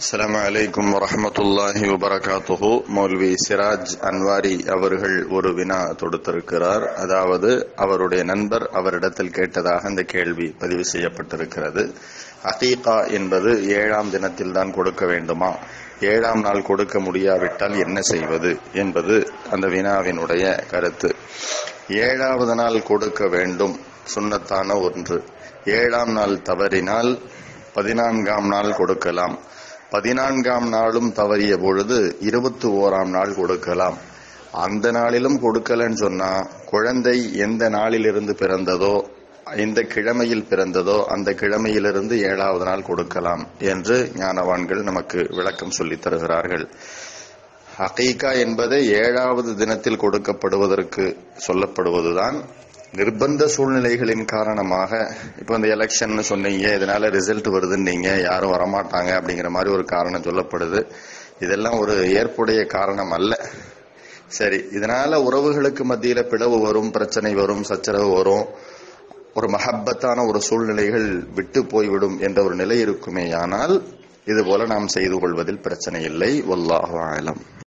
அஸ்ஸலாமு அலைக்கும் வரஹமத்துல்லாஹி வபரகாத்துஹு மௌல்வி சிராஜ் அன்வாரி அவர்கள் ஒரு வினா தொடுத்திருக்கிறார் அதாவது அவருடைய நண்பர் அவரிடத்தில் கேட்டதாக இந்த கேள்வி பதிவு செய்யப்பட்டிருக்கிறது அகீகா என்பது ஏழாம் தினத்தில் தான் கொடுக்க வேண்டுமா ஏழாம் நாள் கொடுக்க முடியாவிட்டால் என்ன செய்வது என்பது அந்த வினாவினுடைய கருத்து ஏழாவது நாள் கொடுக்க வேண்டும் சுண்ணத்தான ஒன்று ஏழாம் நாள் தவறினால் பதினான்காம் நாள் கொடுக்கலாம் பதினான்காம் நாளும் தவறிய பொழுது இருபத்தி ஓராம் நாள் கொடுக்கலாம் அந்த நாளிலும் கொடுக்கலன்னு சொன்னா குழந்தை எந்த நாளிலிருந்து பிறந்ததோ எந்த கிழமையில் பிறந்ததோ அந்த கிழமையிலிருந்து ஏழாவது நாள் கொடுக்கலாம் என்று ஞானவான்கள் நமக்கு விளக்கம் சொல்லித் தருகிறார்கள் ஹகீகா என்பது ஏழாவது தினத்தில் கொடுக்கப்படுவதற்கு சொல்லப்படுவதுதான் நிர்பந்த சூழ்நிலைகளின் காரணமாக இப்போ இந்த எலெக்ஷன் சொன்னீங்க இதனால ரிசல்ட் வருதுன்னீங்க யாரும் வரமாட்டாங்க அப்படிங்கிற மாதிரி ஒரு காரணம் சொல்லப்படுது இதெல்லாம் ஒரு ஏற்புடைய காரணம் அல்ல சரி இதனால உறவுகளுக்கு மத்தியில பிளவு வரும் பிரச்சனை வரும் சச்சரவு வரும் ஒரு மஹப்பத்தான ஒரு சூழ்நிலைகள் விட்டு போய்விடும் என்ற ஒரு நிலை இருக்குமேயானால் இது போல நாம் செய்து கொள்வதில் பிரச்சனை இல்லை வல்லாஹு ஆலம்